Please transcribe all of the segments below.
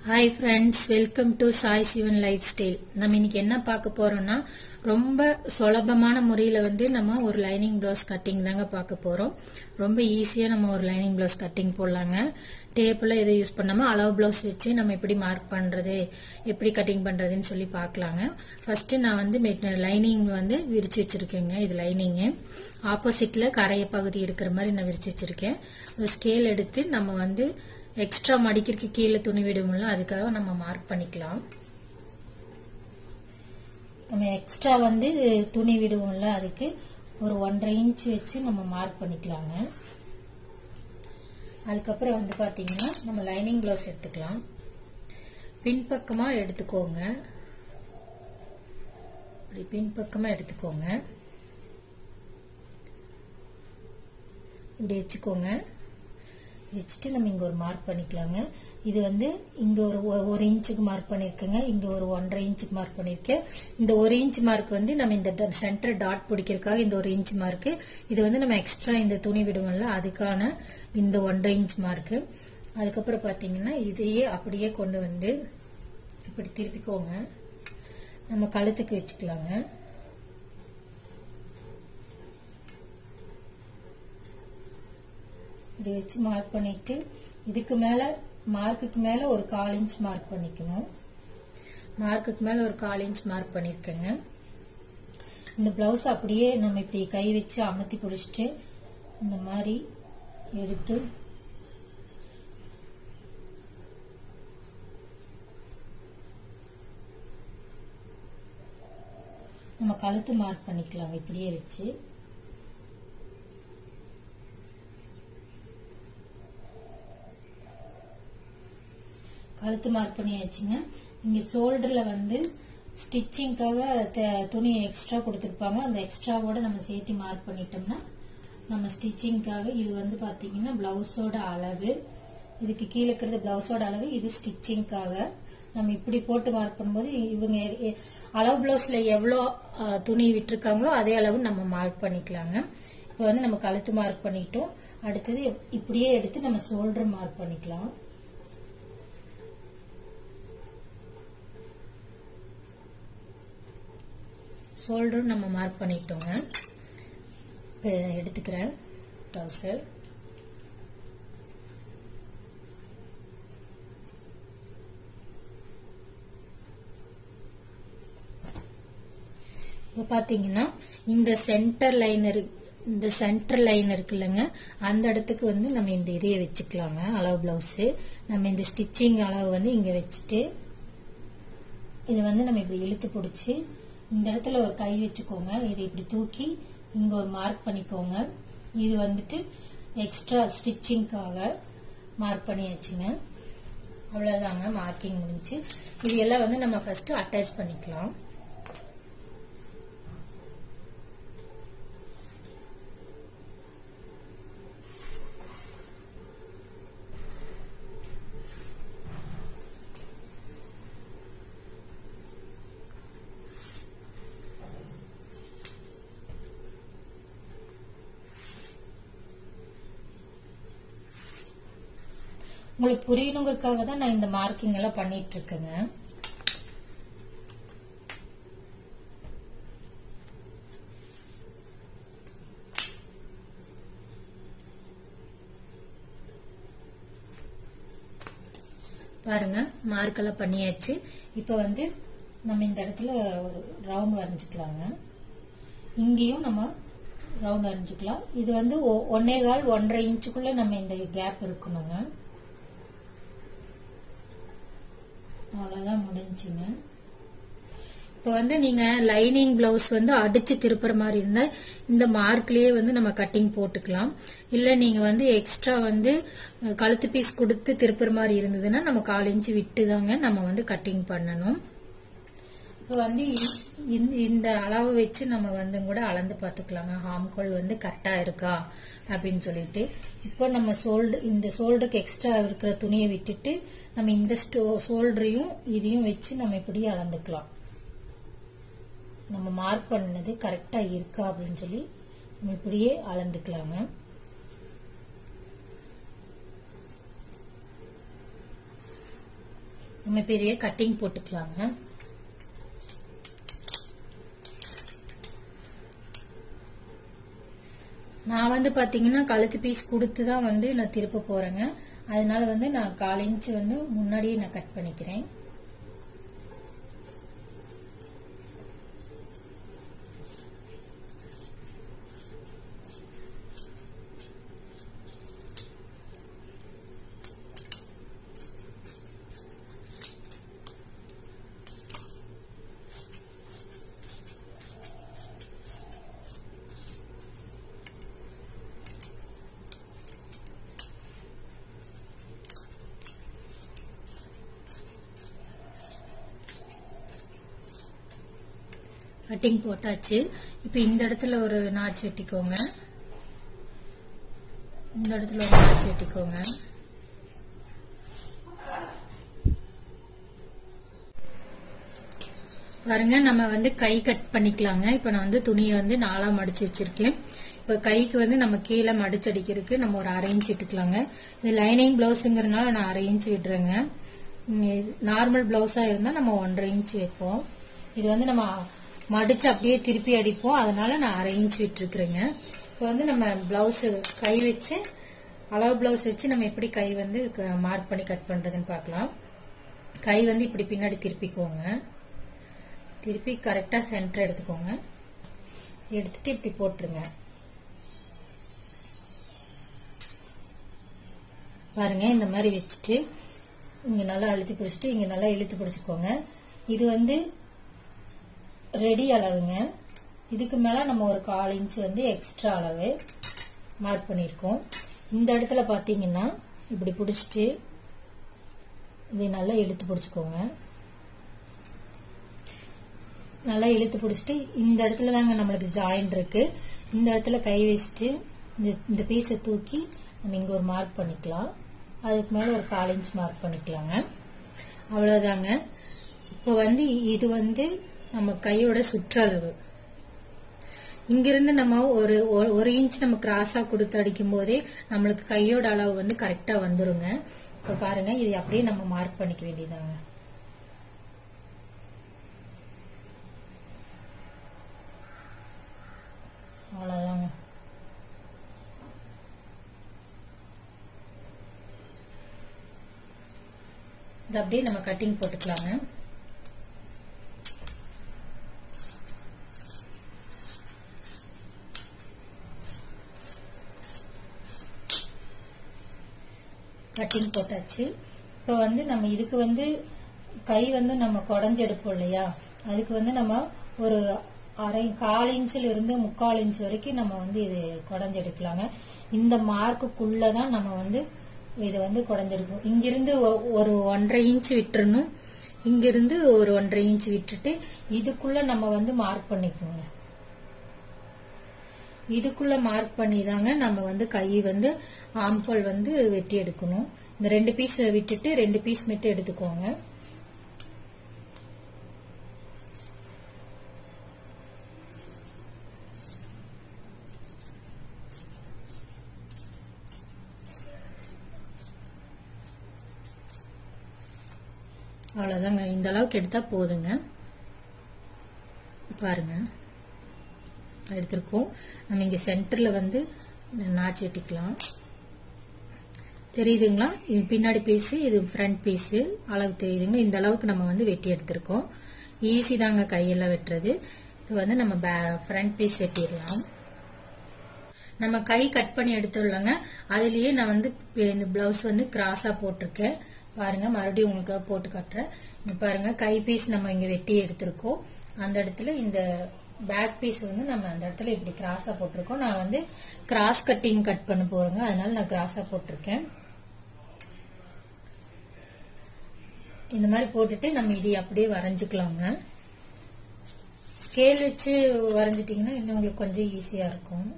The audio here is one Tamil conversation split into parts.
hi friends welcome to Sai Sivan lifestyle நம்ம இன்னைக்கு என்ன பார்க்க போறோம்னா ரொம்ப சுலபமான முறையில் வந்து நம்ம ஒரு லைனிங் ப்ளவுஸ் கட்டிங் தாங்க பார்க்க போறோம் ரொம்ப ஈஸியாக நம்ம ஒரு லைனிங் ப்ளவுஸ் கட்டிங் போடலாங்க டேப்பில் எதை யூஸ் பண்ணாமல் அளவு ப்ளவுஸ் வச்சு நம்ம எப்படி மார்க் பண்ணுறது எப்படி கட்டிங் பண்ணுறதுன்னு சொல்லி பார்க்கலாங்க ஃபர்ஸ்ட்டு நான் வந்து லைனிங் வந்து விரிச்சு வச்சிருக்கேங்க இது லைனிங்கு ஆப்போசிட்டில் கரைய பகுதி இருக்கிற மாதிரி நான் விரிச்சு வச்சிருக்கேன் ஒரு ஸ்கேல் எடுத்து நம்ம வந்து எக்ஸ்ட்ரா மடிக்கிறதுக்கு கீழே துணி விடும்ல அதுக்காக நம்ம மார்க் பண்ணிக்கலாம் நம்ம எக்ஸ்ட்ரா வந்து துணி விடுவோம்ல அதுக்கு ஒரு ஒன்றரை இன்ச் வச்சு நம்ம மார்க் பண்ணிக்கலாங்க அதுக்கப்புறம் வந்து பாத்தீங்கன்னா நம்ம லைனிங் ப்ளவுஸ் எடுத்துக்கலாம் பின்பக்கமா எடுத்துக்கோங்க இப்படி பின்பக்கமா எடுத்துக்கோங்க இப்படி வச்சுக்கோங்க வச்சுட்டு நம்ம இங்க ஒரு மார்க் பண்ணிக்கலாங்க இது வந்து இங்க ஒரு ஒரு இன்ச்சுக்கு மார்க் பண்ணிருக்கேங்க இங்க ஒரு ஒன்றரை இன்ச்சுக்கு மார்க் பண்ணிருக்கேன் இந்த ஒரு இன்ச் மார்க் வந்து நம்ம இந்த சென்டர் டாட் பிடிக்கிறதுக்காக இந்த ஒரு இன்ச் மார்க் இது வந்து நம்ம எக்ஸ்ட்ரா இந்த துணி விடுவோம்ல அதுக்கான இந்த ஒன்றரை இன்ச் மார்க் அதுக்கப்புறம் பாத்தீங்கன்னா இதையே அப்படியே கொண்டு வந்து இப்படி திருப்பிக்கோங்க நம்ம கழுத்துக்கு வச்சுக்கலாங்க இப்படி வச்சு மார்க் பண்ணிட்டு இதுக்கு மேல மார்க்குக்கு மேல ஒரு கால் இன்ச் மார்க் பண்ணிக்கணும் மார்க்குக்கு மேல ஒரு கால் இன்ச் மார்க் பண்ணிருக்கேங்க இந்த பிளவுஸ் அப்படியே நம்ம இப்படி கை வச்சு அமர்த்தி பிடிச்சிட்டு இந்த மாதிரி எடுத்து நம்ம கழுத்து மார்க் பண்ணிக்கலாம் இப்படியே வச்சு கழுத்து மார்க் பண்ணியாச்சுங்க இங்க ஷோல்டர்ல வந்து ஸ்டிச்சிங்காக துணி எக்ஸ்ட்ரா கொடுத்துருப்பாங்க அந்த எக்ஸ்ட்ராவோட நம்ம சேர்த்து மார்க் பண்ணிட்டோம்னா நம்ம ஸ்டிச்சிங்காக இது வந்து பாத்தீங்கன்னா பிளவுஸோட அளவு இதுக்கு கீழே இருக்கிறது பிளவுஸோட அளவு இது ஸ்டிச்சிங்காக நம்ம இப்படி போட்டு மார்க் பண்ணும்போது இவங்க அளவு பிளவுஸ்ல எவ்வளோ துணி விட்டுருக்காங்களோ அதே அளவு நம்ம மார்க் பண்ணிக்கலாங்க இப்போ வந்து நம்ம கழுத்து மார்க் பண்ணிட்டோம் அடுத்தது இப்படியே எடுத்து நம்ம ஷோல்டர் மார்க் பண்ணிக்கலாம் ஷோல்டரும் நம்ம மார்க் பண்ணிட்டோங்க இப்போ எடுத்துக்கிறேன் ட்ரௌசர் இப்போ பார்த்தீங்கன்னா இந்த சென்டர் லைன் இந்த சென்டர் லைன் இருக்குல்லங்க அந்த இடத்துக்கு வந்து நம்ம இந்த இதையை வச்சுக்கலாங்க அளவு பிளவுஸு நம்ம இந்த ஸ்டிச்சிங் அளவு வந்து இங்கே வச்சுட்டு இதை வந்து நம்ம இப்படி இழுத்து பிடிச்சி இந்த இடத்துல ஒரு கை வச்சுக்கோங்க இதை இப்படி தூக்கி இங்க ஒரு மார்க் பண்ணிக்கோங்க இது வந்துட்டு எக்ஸ்ட்ரா ஸ்டிச்சிங்காக மார்க் பண்ணியாச்சுங்க அவ்வளவுதாங்க மார்க்கிங் முடிஞ்சு இது எல்லாம் வந்து நம்ம ஃபர்ஸ்ட் அட்டாச் பண்ணிக்கலாம் உங்களுக்கு புரியணுங்கிறதுக்காக தான் நான் இந்த மார்க்கிங் எல்லாம் பண்ணிட்டு இருக்கேங்க பாருங்க மார்க் எல்லாம் பண்ணியாச்சு இப்ப வந்து நம்ம இந்த இடத்துல ஒரு ரவுண்ட் வரைஞ்சுக்கலாங்க இங்கேயும் நம்ம ரவுண்ட் வரைஞ்சுக்கலாம் இது வந்து ஒன்னே கால் ஒன்றரை இன்ச்சுக்குள்ள நம்ம இந்த கேப் இருக்கணுங்க அவ்வளவுதான் முடிஞ்சுங்க இப்போ வந்து நீங்க லைனிங் பிளவுஸ் வந்து அடிச்சு திருப்புற மாதிரி இருந்தா இந்த மார்க்லயே வந்து நம்ம கட்டிங் போட்டுக்கலாம் இல்ல நீங்க வந்து எக்ஸ்ட்ரா வந்து கழுத்து பீஸ் கொடுத்து திருப்புற மாதிரி இருந்ததுன்னா நம்ம கால் இன்ச்சு விட்டு தாங்க நம்ம வந்து கட்டிங் பண்ணணும் இப்போ வந்து இந்த அளவு வச்சு நம்ம வந்து கூட அளந்து பார்த்துக்கலாங்க ஹாம்கோல் வந்து கரெக்டா இருக்கா அப்படின்னு சொல்லிட்டு இப்போ நம்ம சோல்டர் இந்த சோல்டருக்கு எக்ஸ்ட்ரா இருக்கிற துணியை விட்டுட்டு நம்ம இந்த சோல்டரையும் இதையும் வச்சு நம்ம இப்படி அளந்துக்கலாம் நம்ம மார்க் பண்ணது கரெக்டா இருக்கா அப்படின்னு சொல்லி நம்ம இப்படியே அளந்துக்கலாங்க நம்ம பெரிய கட்டிங் போட்டுக்கலாங்க நான் வந்து பாத்தீங்கன்னா கழுத்து பீஸ் கொடுத்து தான் வந்து நான் திருப்ப போறேங்க அதனால வந்து நான் கால் இன்ச் வந்து முன்னாடியே நான் கட் பண்ணிக்கிறேன் கட்டிங் போட்டாச்சு இப்போ இந்த இடத்துல ஒரு நாச்சு வெட்டிக்கோங்க இந்த இடத்துல ஒரு நாச்சு வெட்டிக்கோங்க பாருங்க நம்ம வந்து கை கட் பண்ணிக்கலாங்க இப்போ நான் வந்து துணியை வந்து நாலா மடிச்சு வச்சிருக்கேன் இப்போ கைக்கு வந்து நம்ம கீழே மடிச்சடிக்கிறதுக்கு நம்ம ஒரு அரை இன்ச் விட்டுக்கலாங்க இது லைனிங் பிளவுஸுங்கிறதுனால நான் அரை இன்ச் விடுறேங்க நார்மல் பிளவுஸா இருந்தா நம்ம ஒன்றரை இன்ச் வைப்போம் இது வந்து நம்ம மடிச்சு அப்படியே திருப்பி அடிப்போம் அதனால நான் அரை இன்ச் விட்டுருக்குறேங்க இப்போ வந்து நம்ம பிளவுஸ் கை வச்சு அளவு பிளவுஸ் வச்சு நம்ம எப்படி கை வந்து மார்க் பண்ணி கட் பண்றதுன்னு பார்க்கலாம் கை வந்து இப்படி பின்னாடி திருப்பிக்கோங்க திருப்பி கரெக்டா சென்டர் எடுத்துக்கோங்க எடுத்துட்டு இப்படி போட்டுருங்க பாருங்க இந்த மாதிரி வச்சுட்டு இங்க நல்லா அழுத்தி பிடிச்சிட்டு இங்க நல்லா இழுத்து பிடிச்சுக்கோங்க இது வந்து ரெடி அளவுங்க இதுக்கு மேல நம்ம ஒரு கால் இன்ச் வந்து எக்ஸ்ட்ரா அளவு மார்க் பண்ணியிருக்கோம் இந்த இடத்துல பாத்தீங்கன்னா இப்படி பிடிச்சிட்டு இதை நல்லா இழுத்து பிடிச்சுக்கோங்க நல்லா இழுத்து பிடிச்சிட்டு இந்த இடத்துல தாங்க நம்மளுக்கு ஜாயின் இருக்கு இந்த இடத்துல கை வச்சுட்டு இந்த இந்த பீஸை தூக்கி நம்ம இங்க ஒரு மார்க் பண்ணிக்கலாம் அதுக்கு மேல ஒரு கால் இன்ச் மார்க் பண்ணிக்கலாங்க அவ்வளவுதாங்க இப்போ வந்து இது வந்து நம்ம கையோட சுற்றளவு இங்கிருந்து நம்ம ஒரு ஒரு- ஒரு இன்ச் நம்ம கிராஸா கொடுத்து அடிக்கும் போதே நம்மளுக்கு கையோட அளவு வந்து கரெக்டா வந்துருங்க இப்போ பாருங்க இது அப்படியே நம்ம மார்க் பண்ணிக்க வேண்டியதாங்க அவ்வளவுதாங்க இது அப்படியே நம்ம கட்டிங் போட்டுக்கலாங்க கட்டிங் போட்டாச்சு இப்போ வந்து நம்ம இதுக்கு வந்து கை வந்து நம்ம குடஞ்சு எடுப்போம் இல்லையா அதுக்கு வந்து நம்ம ஒரு அரை கால் இன்ச்சில் இருந்து முக்கால் இன்ச் வரைக்கும் நம்ம வந்து இது குடஞ்சு எடுக்கலாங்க இந்த மார்க்குக்குள்ள தான் நம்ம வந்து இதை வந்து குடஞ்செடுக்கணும் இங்கிருந்து ஒ- ஒரு ஒன்றரை இன்ச் விட்டுறணும் இங்கிருந்து ஒரு ஒன்றரை இன்ச் விட்டுட்டு இதுக்குள்ள நம்ம வந்து மார்க் பண்ணிக்கோங்க இதுக்குள்ள மார்க் பண்ணி தாங்க நம்ம வந்து கை வந்து ஆம்பல் வந்து வெட்டி எடுக்கணும் இந்த ரெண்டு பீஸ் விட்டுட்டு ரெண்டு பீஸ் மட்டும் எடுத்துக்கோங்க அவ்வளவுதாங்க இந்த அளவுக்கு எடுத்தா போதுங்க பாருங்க எடுத்திருக்கோம் நம்ம இங்க சென்டர்ல வந்து நாச்சு வெட்டிக்கலாம் தெரியுதுங்களா இது பின்னாடி பீஸ் இது ஃப்ரண்ட் பீஸ் அளவு தெரியுதுங்களா இந்த அளவுக்கு நம்ம வந்து வெட்டி எடுத்திருக்கோம் ஈஸி தாங்க கையெல்லாம் வெட்டுறது இப்போ வந்து நம்ம ஃப்ரண்ட் பீஸ் வெட்டிடலாம் நம்ம கை கட் பண்ணி எடுத்துடலாங்க அதுலயே நான் வந்து இந்த பிளவுஸ் வந்து கிராஸா போட்டிருக்கேன் பாருங்க மறுபடியும் உங்களுக்கு போட்டு காட்டுறேன் இங்க பாருங்க கை பீஸ் நம்ம இங்க வெட்டி எடுத்திருக்கோம் அந்த இடத்துல இந்த பேக் பீஸ் வந்து நம்ம அந்த இடத்துல இப்படி கிராஸா போட்டிருக்கோம் நான் வந்து கிராஸ் கட்டிங் கட் பண்ண போறேங்க அதனால நான் கிராஸா போட்டிருக்கேன் இந்த மாதிரி போட்டுட்டு நம்ம இதை அப்படியே வரைஞ்சுக்கலாங்க ஸ்கேல் வச்சு வரைஞ்சிட்டிங்கன்னா இன்னும் உங்களுக்கு கொஞ்சம் ஈஸியா இருக்கும்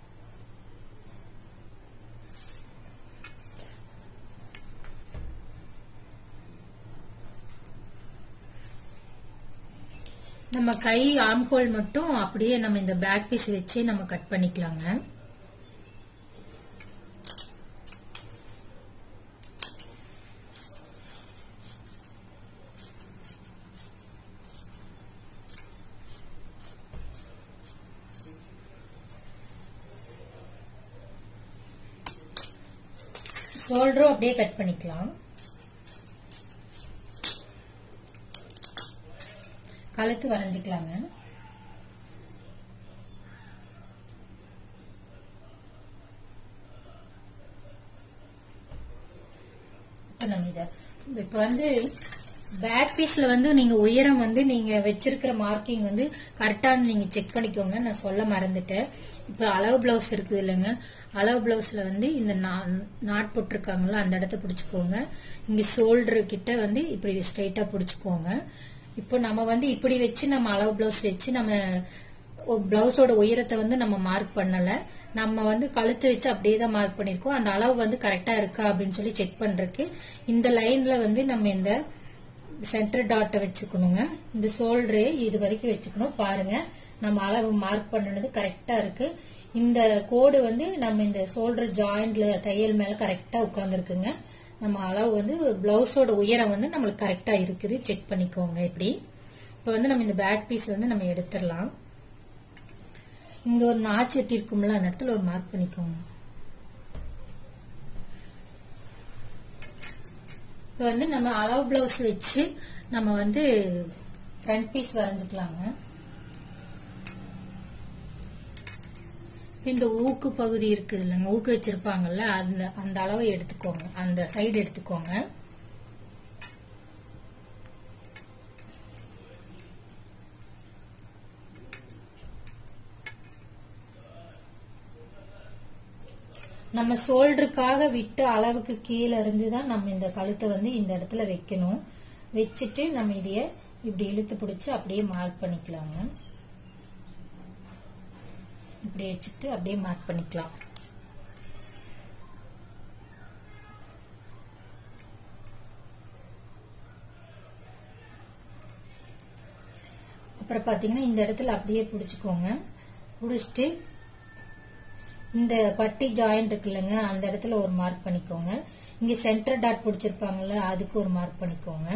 நம்ம கை ஆம்ஹோல் மட்டும் அப்படியே நம்ம இந்த பேக் பீஸ் வச்சு நம்ம கட் பண்ணிக்கலாங்க ஷோல்டரும் அப்படியே கட் பண்ணிக்கலாம் கழுத்து வரைஞ்சிக்கலாங்க இப்ப நம்ம இத இப்ப வந்து பேக் பீஸ்ல வந்து நீங்க உயரம் வந்து நீங்க வச்சிருக்கிற மார்க்கிங் வந்து கரெக்டான நீங்க செக் பண்ணிக்கோங்க நான் சொல்ல மறந்துட்டேன் இப்ப அளவு பிளவுஸ் இருக்குது இல்லைங்க அளவு பிளவுஸ்ல வந்து இந்த நா- நாட் போட்டிருக்காங்கல்ல அந்த இடத்த பிடிச்சுக்கோங்க இங்க ஷோல்டர் கிட்ட வந்து இப்படி ஸ்ட்ரைட்டா பிடிச்சுக்கோங்க இப்போ நம்ம வந்து இப்படி வச்சு நம்ம அளவு பிளவுஸ் வச்சு நம்ம பிளவுஸோட உயரத்தை வந்து நம்ம மார்க் பண்ணல நம்ம வந்து கழுத்து வச்சு அப்படியே தான் மார்க் பண்ணிருக்கோம் அந்த அளவு வந்து கரெக்டா இருக்கா அப்படின்னு சொல்லி செக் பண்றதுக்கு இந்த லைன்ல வந்து நம்ம இந்த சென்டர் டாட்டை வச்சுக்கணுங்க இந்த ஷோல்டரே இது வரைக்கும் வச்சுக்கணும் பாருங்க நம்ம அளவு மார்க் பண்ணது கரெக்டா இருக்கு இந்த கோடு வந்து நம்ம இந்த ஷோல்டர் ஜாயிண்ட்ல தையல் மேல கரெக்டா உட்கார்ந்துருக்குங்க நம்ம அளவு வந்து பிளவுஸோட உயரம் வந்து நம்மளுக்கு கரெக்டா இருக்குது செக் பண்ணிக்கோங்க இப்படி இப்போ வந்து நம்ம இந்த பேக் பீஸ் வந்து நம்ம எடுத்துடலாம் இங்க ஒரு நாச்சு வெட்டி இருக்கும்ல அந்த இடத்துல ஒரு மார்க் பண்ணிக்கோங்க இப்போ வந்து நம்ம அளவு பிளவுஸ் வச்சு நம்ம வந்து ஃப்ரண்ட் பீஸ் வரைஞ்சுக்கலாங்க இந்த ஊக்கு பகுதி இருக்குது இல்லைங்க ஊக்கு வச்சிருப்பாங்கல்ல அந்த அந்த அளவை எடுத்துக்கோங்க அந்த சைடு எடுத்துக்கோங்க நம்ம ஷோல்டருக்காக விட்ட அளவுக்கு கீழே இருந்து தான் நம்ம இந்த கழுத்தை வந்து இந்த இடத்துல வைக்கணும் வச்சுட்டு நம்ம இதைய இப்படி இழுத்து பிடிச்சு அப்படியே மார்க் பண்ணிக்கலாங்க இப்படி வச்சுட்டு அப்படியே மார்க் பண்ணிக்கலாம் அப்புறம் பாத்தீங்கன்னா இந்த இடத்துல அப்படியே பிடிச்சுக்கோங்க பிடிச்சிட்டு இந்த பட்டி ஜாயிண்ட் இருக்கு இல்லைங்க அந்த இடத்துல ஒரு மார்க் பண்ணிக்கோங்க இங்க சென்டர் டாட் பிடிச்சிருப்பாங்கல்ல அதுக்கு ஒரு மார்க் பண்ணிக்கோங்க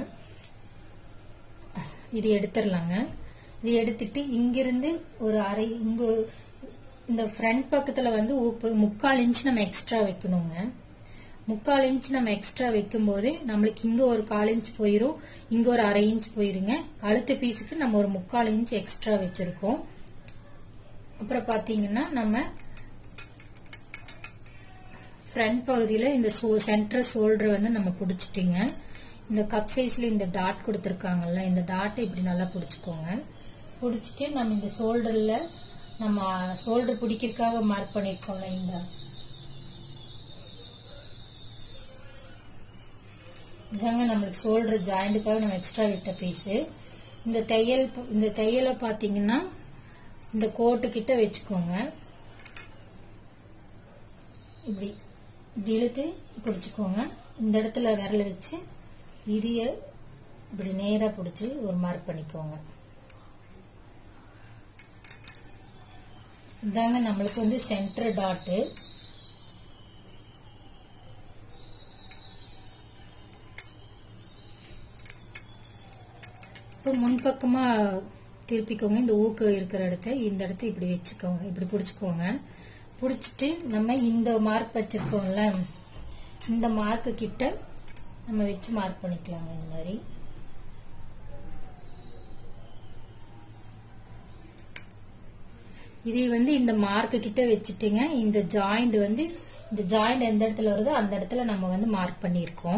இது எடுத்துடலாங்க இது எடுத்துட்டு இங்கிருந்து ஒரு அரை இங்க ஒரு- இந்த ஃப்ரண்ட் பக்கத்துல வந்து உப்பு- முக்கால் இன்ச் நம்ம எக்ஸ்ட்ரா வைக்கணுங்க முக்கால் இன்ச் நம்ம எக்ஸ்ட்ரா வைக்கும்போது நம்மளுக்கு இங்க ஒரு கால் இன்ச் போயிரும் இங்க ஒரு அரை இன்ச் போயிருங்க கழுத்து பீஸுக்கு நம்ம ஒரு முக்கால் இன்ச் எக்ஸ்ட்ரா வச்சிருக்கோம் அப்புறம் பாத்தீங்கன்னா நம்ம ஃப்ரண்ட் பகுதியில இந்த சென்டர் ஷோல்டர் வந்து நம்ம பிடிச்சிட்டிங்க இந்த கப் சைஸ்ல இந்த டாட் கொடுத்துருக்காங்கல்ல இந்த டாட்டை இப்படி நல்லா பிடிச்சுக்கோங்க பிடிச்சிட்டு நம்ம இந்த ஷோல்டர்ல நம்ம ஷோல்டர் பிடிக்கிறதுக்காக மார்க் பண்ணிருக்கோம்ல இந்த இதாங்க நம்மளுக்கு ஷோல்டர் ஜாயிண்ட்டுக்காக நம்ம எக்ஸ்ட்ரா விட்ட பீஸ் இந்த தையல் ப- இந்த தையலை பாத்தீங்கன்னா இந்த கோட்டு கிட்ட வச்சுக்கோங்க இப்படி இப்படி இழுத்து பிடிச்சுக்கோங்க இந்த இடத்துல விரல வச்சு இதைய இப்படி நேரா பிடிச்சு ஒரு மார்க் பண்ணிக்கோங்க இதாங்க நம்மளுக்கு வந்து சென்டர் டாட்டு இப்போ முன்பக்கமா திருப்பிக்கோங்க இந்த ஊக்கு இருக்கிற இடத்த இந்த இடத்த இப்படி வச்சுக்கோங்க இப்படி பிடிச்சுக்கோங்க பிடிச்சிட்டு நம்ம இந்த மார்க் வச்சிருக்கோம்ல இந்த மார்க்கு கிட்ட நம்ம வச்சு மார்க் பண்ணிக்கலாங்க இந்த மாதிரி இதை வந்து இந்த மார்க்கு கிட்ட வச்சுட்டுங்க இந்த ஜாயிண்ட் வந்து இந்த ஜாயிண்ட் எந்த இடத்துல வருதோ அந்த இடத்துல நம்ம வந்து மார்க் பண்ணியிருக்கோம்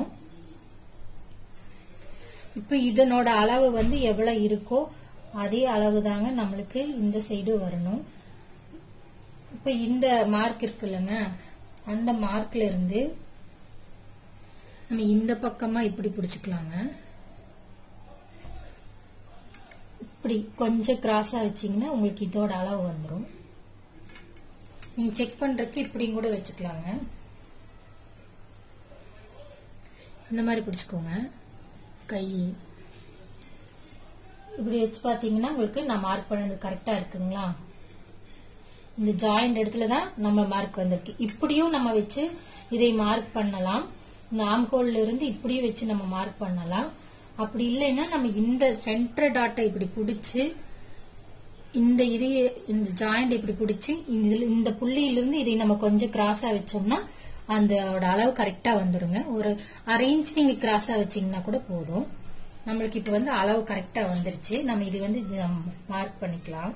இப்ப இதனோட அளவு வந்து எவ்வளவு இருக்கோ அதே அளவு தாங்க நம்மளுக்கு இந்த சைடு வரணும் இப்ப இந்த மார்க் இருக்குல்லங்க அந்த மார்க்ல இருந்து நம்ம இந்த பக்கமா இப்படி பிடிச்சுக்கலாங்க இப்படி கொஞ்சம் கிராஸா வச்சீங்கன்னா உங்களுக்கு இதோட அளவு வந்துடும் நீங்க செக் பண்றதுக்கு இப்படியும் கூட வச்சுக்கலாங்க இந்த மாதிரி பிடிச்சுக்கோங்க கை இப்படி வச்சு பாத்தீங்கன்னா உங்களுக்கு நான் மார்க் பண்ணது கரெக்டா இருக்குங்களா இந்த ஜாயிண்ட் இடத்துல தான் நம்ம மார்க் வந்திருக்கு இப்படியும் நம்ம வச்சு இதை மார்க் பண்ணலாம் இந்த ஆம்ஹோல்ல இருந்து இப்படியும் வச்சு நம்ம மார்க் பண்ணலாம் அப்படி இல்லைன்னா நம்ம இந்த சென்டர் டாட்டை இப்படி பிடிச்சு இந்த இதைய இந்த ஜாயிண்ட் இப்படி பிடிச்சி இதுல இந்த புள்ளியிலிருந்து இதை நம்ம கொஞ்சம் கிராஸா வச்சோம்னா அதோட அளவு கரெக்டா வந்துருங்க ஒரு அரை இன்ச் நீங்க கிராஸா வச்சீங்கன்னா கூட போதும் நம்மளுக்கு இப்ப வந்து அளவு கரெக்டா வந்துருச்சு நம்ம இது வந்து மார்க் பண்ணிக்கலாம்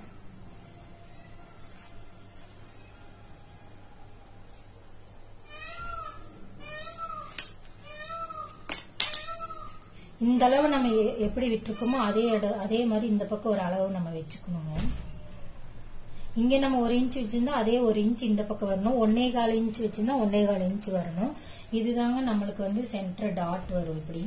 இந்த அளவு நம்ம எ- எப்படி விட்டுருக்கோமோ அதே இட- அதே மாதிரி இந்த பக்கம் ஒரு அளவு நம்ம வச்சுக்கணுங்க இங்க நம்ம ஒரு இன்ச் வச்சிருந்தா அதே ஒரு இன்ச் இந்த பக்கம் வரணும் ஒன்னே கால் இன்ச் வச்சிருந்தா ஒன்னே கால் இன்ச் வரணும் இதுதாங்க நம்மளுக்கு வந்து சென்டர் டாட் வரும் இப்படி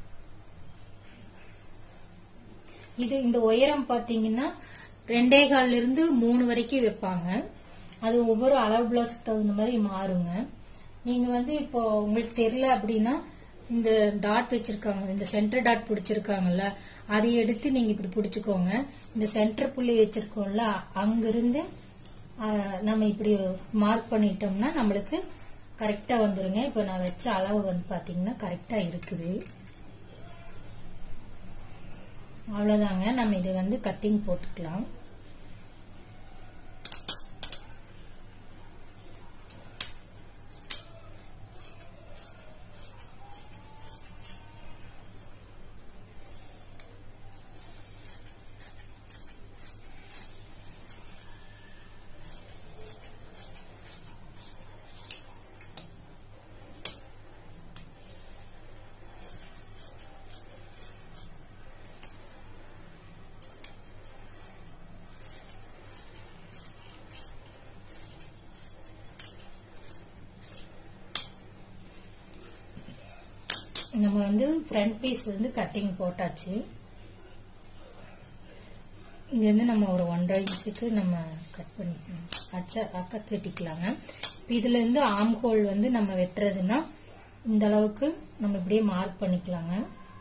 இது இந்த உயரம் பாத்தீங்கன்னா ரெண்டே கால்ல இருந்து மூணு வரைக்கும் வைப்பாங்க அது ஒவ்வொரு அளவு பிளவுஸ்க்கு தகுந்த மாதிரி மாறுங்க நீங்க வந்து இப்போ உங்களுக்கு தெரியல அப்படின்னா இந்த டாட் வச்சிருக்காங்க இந்த சென்டர் டாட் பிடிச்சிருக்காங்கல்ல அதை எடுத்து நீங்க இப்படி பிடிச்சுக்கோங்க இந்த சென்டர் புள்ளி வச்சிருக்கோம்ல அங்கிருந்து ஆஹ், நம்ம இப்படி மார்க் பண்ணிட்டோம்னா நம்மளுக்கு கரெக்டா வந்துருங்க இப்போ நான் வச்ச அளவு வந்து பாத்தீங்கன்னா கரெக்டா இருக்குது அவ்வளவுதாங்க நம்ம இது வந்து கட்டிங் போட்டுக்கலாம் நம்ம வந்து ஃப்ரண்ட் பீஸ் வந்து கட்டிங் போட்டாச்சு இங்க இருந்து நம்ம ஒரு ஒன்றரை இன்ச்சுக்கு நம்ம கட் பண்ணிக்கணும் அச்சா அக்கத்து வெட்டிக்கலாங்க இப்ப இதுல இருந்து ஆம் ஹோல் வந்து நம்ம வெட்டுறதுன்னா இந்த அளவுக்கு நம்ம இப்படியே மார்க் பண்ணிக்கலாங்க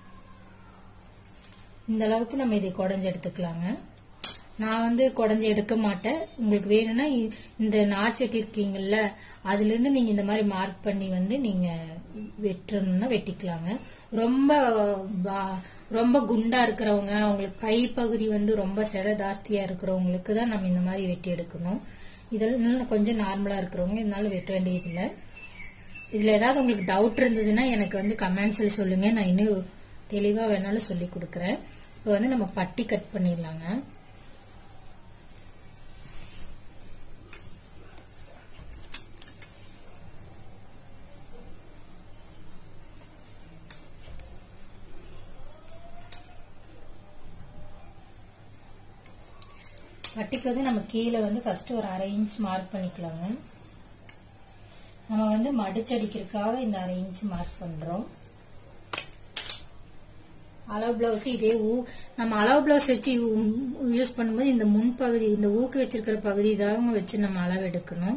இந்த அளவுக்கு நம்ம இதை குடஞ்சு எடுத்துக்கலாங்க நான் வந்து குடஞ்சு எடுக்க மாட்டேன் உங்களுக்கு வேணும்னா இ- இந்த நாச்சு வெட்டிருக்கீங்கல்ல அதுல இருந்து நீங்க இந்த மாதிரி மார்க் பண்ணி வந்து நீங்க வெட்டணும்னா வெட்டிக்கலாங்க ரொம்ப பா- ரொம்ப குண்டா இருக்கிறவங்க அவங்களுக்கு கை பகுதி வந்து ரொம்ப செட ஜாஸ்தியா இருக்கிறவங்களுக்கு தான் நம்ம இந்த மாதிரி வெட்டி எடுக்கணும் இதெல்லாம் இன்னும் கொஞ்சம் நார்மலா இருக்கிறவங்க இதனால வெட்ட வேண்டியதில்லை இதுல ஏதாவது உங்களுக்கு டவுட் இருந்ததுன்னா எனக்கு வந்து கமெண்ட்ஸ்ல சொல்லுங்க நான் இன்னும் தெளிவா வேணாலும் சொல்லி கொடுக்கறேன் இப்போ வந்து நம்ம பட்டி கட் பண்ணிடலாங்க பட்டிக்கு வந்து நம்ம கீழே வந்து ஃபர்ஸ்ட் ஒரு அரை இன்ச் மார்க் பண்ணிக்கலாங்க நம்ம வந்து மடிச்சடிக்கிறதுக்காக இந்த அரை இன்ச் மார்க் பண்றோம் அளவு பிளவுஸ் இதே ஊ நம்ம அளவு பிளவுஸ் வச்சு யூஸ் பண்ணும்போது இந்த முன்பகுதி இந்த ஊக்கு வச்சிருக்கிற பகுதி தான் வச்சு நம்ம அளவு எடுக்கணும்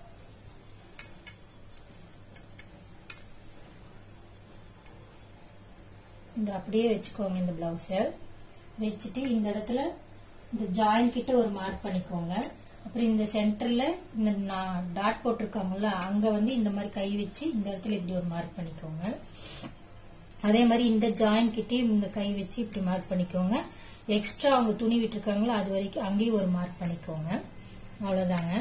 இந்த அப்படியே வச்சுக்கோங்க இந்த பிளவுஸ வச்சுட்டு இந்த இடத்துல இந்த ஜாயின் கிட்ட ஒரு மார்க் பண்ணிக்கோங்க அப்புறம் இந்த சென்டர்ல இந்த டாட் போட்டிருக்காங்கல்ல அங்க வந்து இந்த மாதிரி கை வச்சு இந்த இடத்துல இப்படி ஒரு மார்க் பண்ணிக்கோங்க அதே மாதிரி இந்த ஜாயின் கிட்டயும் இந்த கை வச்சு இப்படி மார்க் பண்ணிக்கோங்க எக்ஸ்ட்ரா அவங்க துணி விட்டுருக்காங்களோ அது வரைக்கும் அங்கேயும் ஒரு மார்க் பண்ணிக்கோங்க அவ்வளவுதாங்க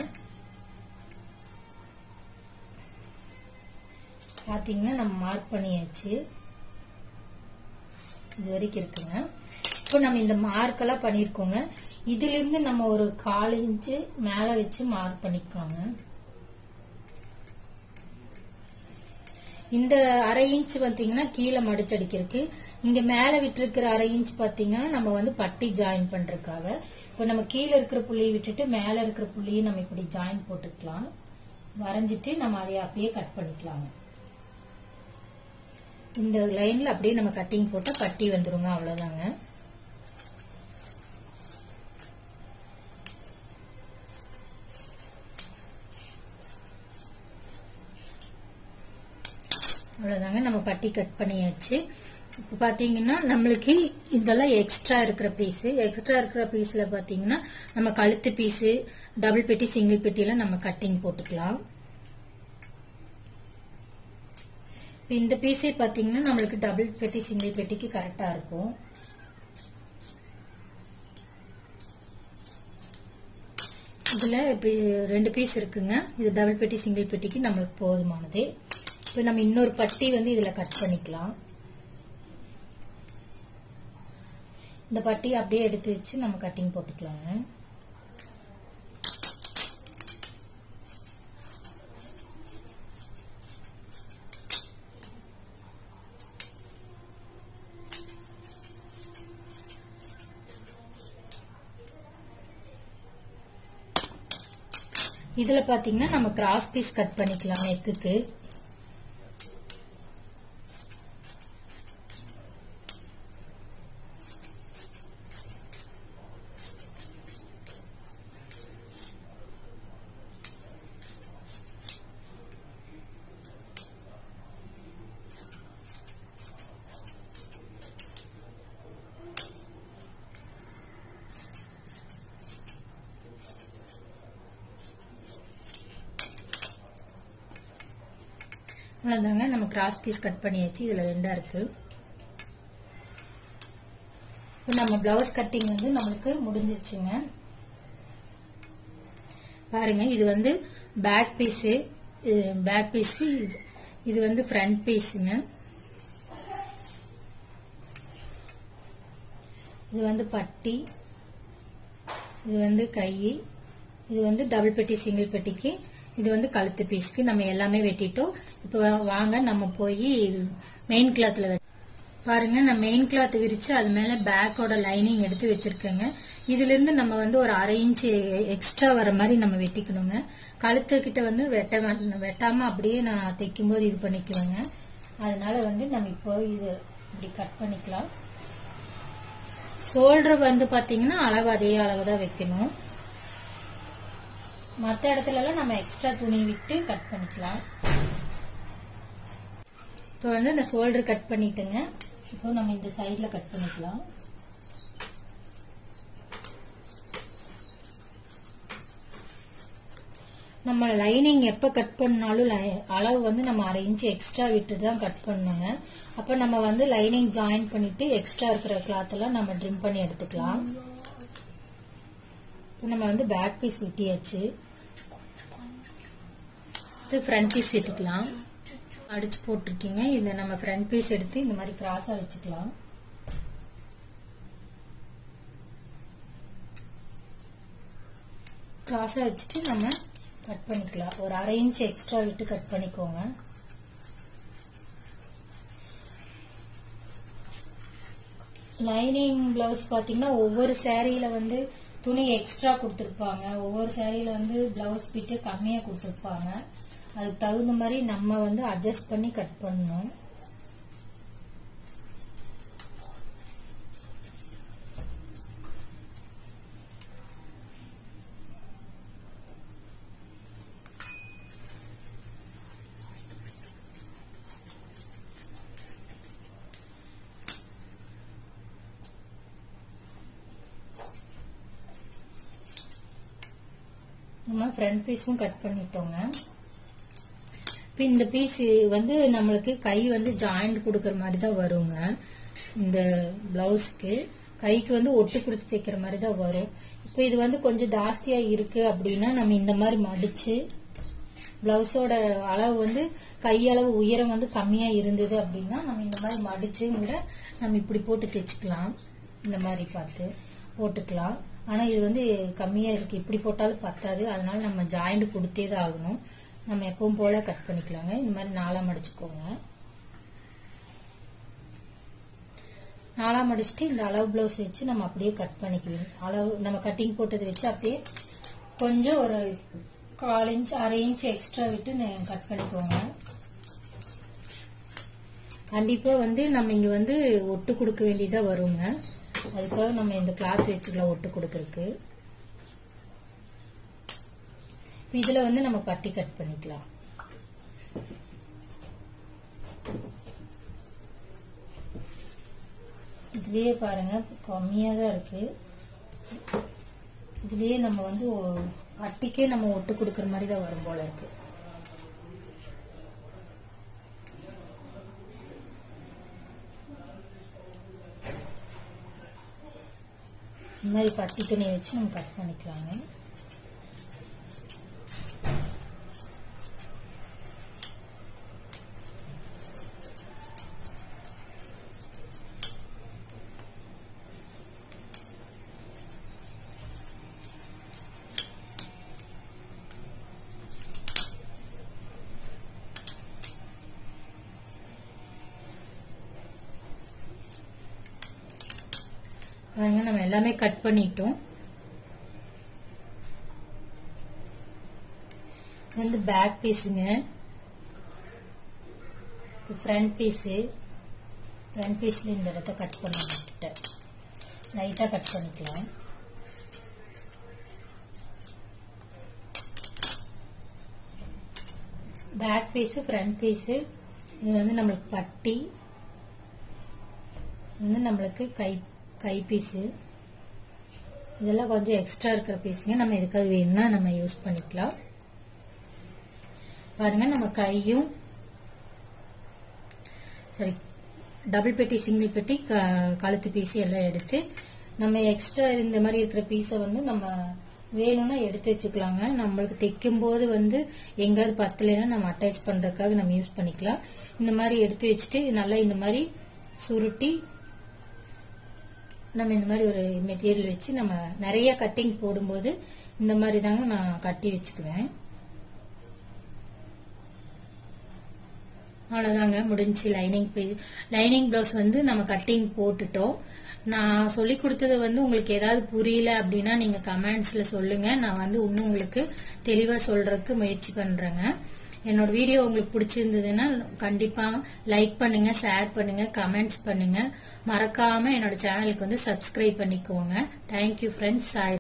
பாத்தீங்கன்னா நம்ம மார்க் பண்ணியாச்சு இது வரைக்கும் இருக்குங்க இப்போ நம்ம இந்த மார்க் எல்லாம் பண்ணிருக்கோங்க இதுல இருந்து நம்ம ஒரு கால் இன்ச்சு மேல வச்சு மார்க் பண்ணிக்கலாங்க இந்த அரை இன்ச் பாத்தீங்கன்னா கீழே மடிச்சடிக்கிறதுக்கு இங்க மேல விட்டுருக்கிற அரை இன்ச் பாத்தீங்கன்னா நம்ம வந்து பட்டி ஜாயின் பண்றதுக்காக இப்போ நம்ம கீழே இருக்கிற புள்ளியை விட்டுட்டு மேல இருக்கிற புள்ளியை நம்ம இப்படி ஜாயின் போட்டுக்கலாம் வரைஞ்சிட்டு நம்ம அதை அப்படியே கட் பண்ணிக்கலாங்க இந்த லைன்ல அப்படியே நம்ம கட்டிங் போட்டு பட்டி வந்துருங்க அவ்வளவுதாங்க அவ்வளவுதாங்க நம்ம பட்டி கட் பண்ணியாச்சு இப்போ பாத்தீங்கன்னா நம்மளுக்கு இதெல்லாம் எக்ஸ்ட்ரா இருக்கிற பீஸ் எக்ஸ்ட்ரா இருக்கிற பீஸ்ல பாத்தீங்கன்னா நம்ம கழுத்து பீஸ் டபுள் பெட்டி சிங்கிள் பெட்டி எல்லாம் நம்ம கட்டிங் போட்டுக்கலாம் இப்ப இந்த பீஸே பாத்தீங்கன்னா நம்மளுக்கு டபுள் பெட்டி சிங்கிள் பெட்டிக்கு கரெக்டா இருக்கும் இதுல இப்படி ரெண்டு பீஸ் இருக்குங்க இது டபுள் பெட்டி சிங்கிள் பெட்டிக்கு நம்மளுக்கு போதுமானது இப்போ நம்ம இன்னொரு பட்டி வந்து இதுல கட் பண்ணிக்கலாம் இந்த பட்டி அப்படியே எடுத்து வச்சு நம்ம கட்டிங் போட்டுக்கலாங்க இதுல பாத்தீங்கன்னா நம்ம கிராஸ் பீஸ் கட் பண்ணிக்கலாம் நெக்குக்கு அவ்வளவுதாங்க நம்ம கிராஸ் பீஸ் கட் பண்ணியாச்சு இதுல ரெண்டா இருக்கு இப்போ நம்ம பிளவுஸ் கட்டிங் வந்து நம்மளுக்கு முடிஞ்சிச்சுங்க பாருங்க இது வந்து பேக் பீஸு பேக் பீஸு இது வந்து ஃப்ரண்ட் பீஸுங்க இது வந்து பட்டி இது வந்து கை இது வந்து டபுள் பெட்டி சிங்கிள் பெட்டிக்கு இது வந்து கழுத்து பீஸ்க்கு நம்ம எல்லாமே வெட்டிட்டோம் இப்போ வாங்க நம்ம போய் மெயின் கிளாத்ல பாருங்க நான் மெயின் கிளாத் விரிச்சு அது மேல பேக்கோட லைனிங் எடுத்து வச்சிருக்கேங்க இதுல இருந்து நம்ம வந்து ஒரு அரை இன்ச் எக்ஸ்ட்ரா வர மாதிரி நம்ம வெட்டிக்கணுங்க கழுத்து கிட்ட வந்து வெட்ட வே- வெட்டாம அப்படியே நான் தைக்கும் போது இது பண்ணிக்குவேங்க அதனால வந்து நம்ம இப்போ இது இப்படி கட் பண்ணிக்கலாம் ஷோல்டர் வந்து பாத்தீங்கன்னா அளவு அதே அளவு தான் வைக்கணும் மற்ற இடத்துல எல்லாம் நம்ம எக்ஸ்ட்ரா துணி விட்டு கட் பண்ணிக்கலாம் இப்போ வந்து இந்த ஷோல்டர் கட் பண்ணிட்டுங்க இப்போ நம்ம இந்த சைடுல கட் பண்ணிக்கலாம் நம்ம லைனிங் எப்ப கட் பண்ணாலும் li- அளவு வந்து நம்ம அரை இன்ச் எக்ஸ்ட்ரா விட்டு தான் கட் பண்ணணுங்க அப்ப நம்ம வந்து லைனிங் ஜாயின் பண்ணிட்டு எக்ஸ்ட்ரா இருக்கிற கிளாத் எல்லாம் நம்ம ட்ரிம் பண்ணி எடுத்துக்கலாம் இப்போ நம்ம வந்து பேக் பீஸ் வெட்டியாச்சு இது ஃப்ரண்ட் பீஸ் வெட்டிக்கலாம் அடிச்சு போட்டிருக்கீங்க இதை நம்ம ஃப்ரண்ட் பீஸ் எடுத்து இந்த மாதிரி கிராஸா வச்சுக்கலாம் கிராஸா வச்சுட்டு நம்ம கட் பண்ணிக்கலாம் ஒரு அரை இன்ச் எக்ஸ்ட்ரா விட்டு கட் பண்ணிக்கோங்க லைனிங் பிளவுஸ் பாத்தீங்கன்னா ஒவ்வொரு சேரீல வந்து துணி எக்ஸ்ட்ரா கொடுத்துருப்பாங்க ஒவ்வொரு சேரீல வந்து பிளவுஸ் பிட்டு கம்மியா கொடுத்துருப்பாங்க அதுக்கு தகுந்த மாதிரி நம்ம வந்து அட்ஜஸ்ட் பண்ணி கட் பண்ணணும் நம்ம ஃப்ரண்ட் பீஸும் கட் பண்ணிட்டோங்க இப்போ இந்த பீஸ் வந்து நம்மளுக்கு கை வந்து ஜாயிண்ட் கொடுக்கற மாதிரி தான் வருங்க இந்த பிளவுஸ்க்கு கைக்கு வந்து ஒட்டு கொடுத்து தைக்கிற மாதிரி தான் வரும் இப்போ இது வந்து கொஞ்சம் ஜாஸ்தியா இருக்கு அப்படின்னா நம்ம இந்த மாதிரி மடிச்சு பிளவுஸோட அளவு வந்து கையளவு உயரம் வந்து கம்மியா இருந்தது அப்படின்னா நம்ம இந்த மாதிரி மடிச்சு கூட நம்ம இப்படி போட்டு தைச்சுக்கலாம் இந்த மாதிரி பார்த்து போட்டுக்கலாம் ஆனா இது வந்து கம்மியா இருக்கு இப்படி போட்டாலும் பத்தாது அதனால நம்ம ஜாயிண்ட் கொடுத்தே தான் ஆகணும் நம்ம எப்பவும் போல கட் பண்ணிக்கலாங்க இந்த மாதிரி நாலா மடிச்சுக்கோங்க நாலா மடிச்சுட்டு இந்த அளவு பிளவுஸ் வச்சு நம்ம அப்படியே கட் பண்ணிக்குவோம் அளவு நம்ம கட்டிங் போட்டதை வச்சு அப்படியே கொஞ்சம் ஒரு கால் இன்ச் அரை இன்ச் எக்ஸ்ட்ரா விட்டு கட் பண்ணிக்கோங்க கண்டிப்பா வந்து நம்ம இங்க வந்து ஒட்டு கொடுக்க வேண்டியதா வருங்க அதுக்காக நம்ம இந்த கிளாத் வச்சுக்கலாம் ஒட்டு கொடுக்கறதுக்கு இப்ப இதுல வந்து நம்ம பட்டி கட் பண்ணிக்கலாம் இதுலயே பாருங்க கம்மியா தான் இருக்கு இதுலயே நம்ம வந்து ஒ- பட்டிக்கே நம்ம ஒட்டு கொடுக்கற மாதிரி தான் வரும் போல இருக்கு இந்த மாதிரி பட்டி துணியை வச்சு நம்ம கட் பண்ணிக்கலாங்க பாருங்க நம்ம எல்லாமே கட் பண்ணிட்டோம் இது வந்து பேக் பீஸுங்க ஃப்ரண்ட் பீஸு ஃப்ரண்ட் பீஸ்ல இந்த இடத்த கட் பண்ண விட்டுட்டேன் லைட்டா கட் பண்ணிக்கலாம் பேக் பீஸு ஃப்ரண்ட் பீஸு இது வந்து நம்மளுக்கு பட்டி இது வந்து நம்மளுக்கு கை கை பீஸு இதெல்லாம் கொஞ்சம் எக்ஸ்ட்ரா இருக்கிற பீஸுங்க நம்ம எதுக்காவது வேணும்னா நம்ம யூஸ் பண்ணிக்கலாம் பாருங்க நம்ம கையும் சரி டபுள் பெட்டி சிங்கிள் பெட்டி க- கழுத்து பீஸ் எல்லாம் எடுத்து நம்ம எக்ஸ்ட்ரா இந்த மாதிரி இருக்கிற பீஸை வந்து நம்ம வேணும்னா எடுத்து வச்சுக்கலாங்க நம்மளுக்கு தைக்கும் போது வந்து எங்காவது பத்தலைன்னா நம்ம அட்டாச் பண்றதுக்காக நம்ம யூஸ் பண்ணிக்கலாம் இந்த மாதிரி எடுத்து வச்சுட்டு நல்லா இந்த மாதிரி சுருட்டி நம்ம இந்த மாதிரி ஒரு மெட்டீரியல் வச்சு நம்ம நிறைய கட்டிங் போடும்போது இந்த மாதிரி தாங்க நான் கட்டி வச்சுக்குவேன் அவ்வளோதாங்க முடிஞ்சு லைனிங் லைனிங் ப்ளவுஸ் வந்து நம்ம கட்டிங் போட்டுட்டோம் நான் சொல்லி கொடுத்தது வந்து உங்களுக்கு ஏதாவது புரியல அப்படின்னா நீங்க கமெண்ட்ஸ்ல சொல்லுங்க நான் வந்து இன்னும் உங்களுக்கு தெளிவா சொல்றதுக்கு முயற்சி பண்றேங்க என்னோட வீடியோ உங்களுக்கு பிடிச்சிருந்ததுன்னா கண்டிப்பா லைக் பண்ணுங்க ஷேர் பண்ணுங்க கமெண்ட்ஸ் பண்ணுங்க மறக்காம என்னோட சேனலுக்கு வந்து சப்ஸ்கிரைப் பண்ணிக்கோங்க தேங்க்யூ ஃப்ரெண்ட்ஸ்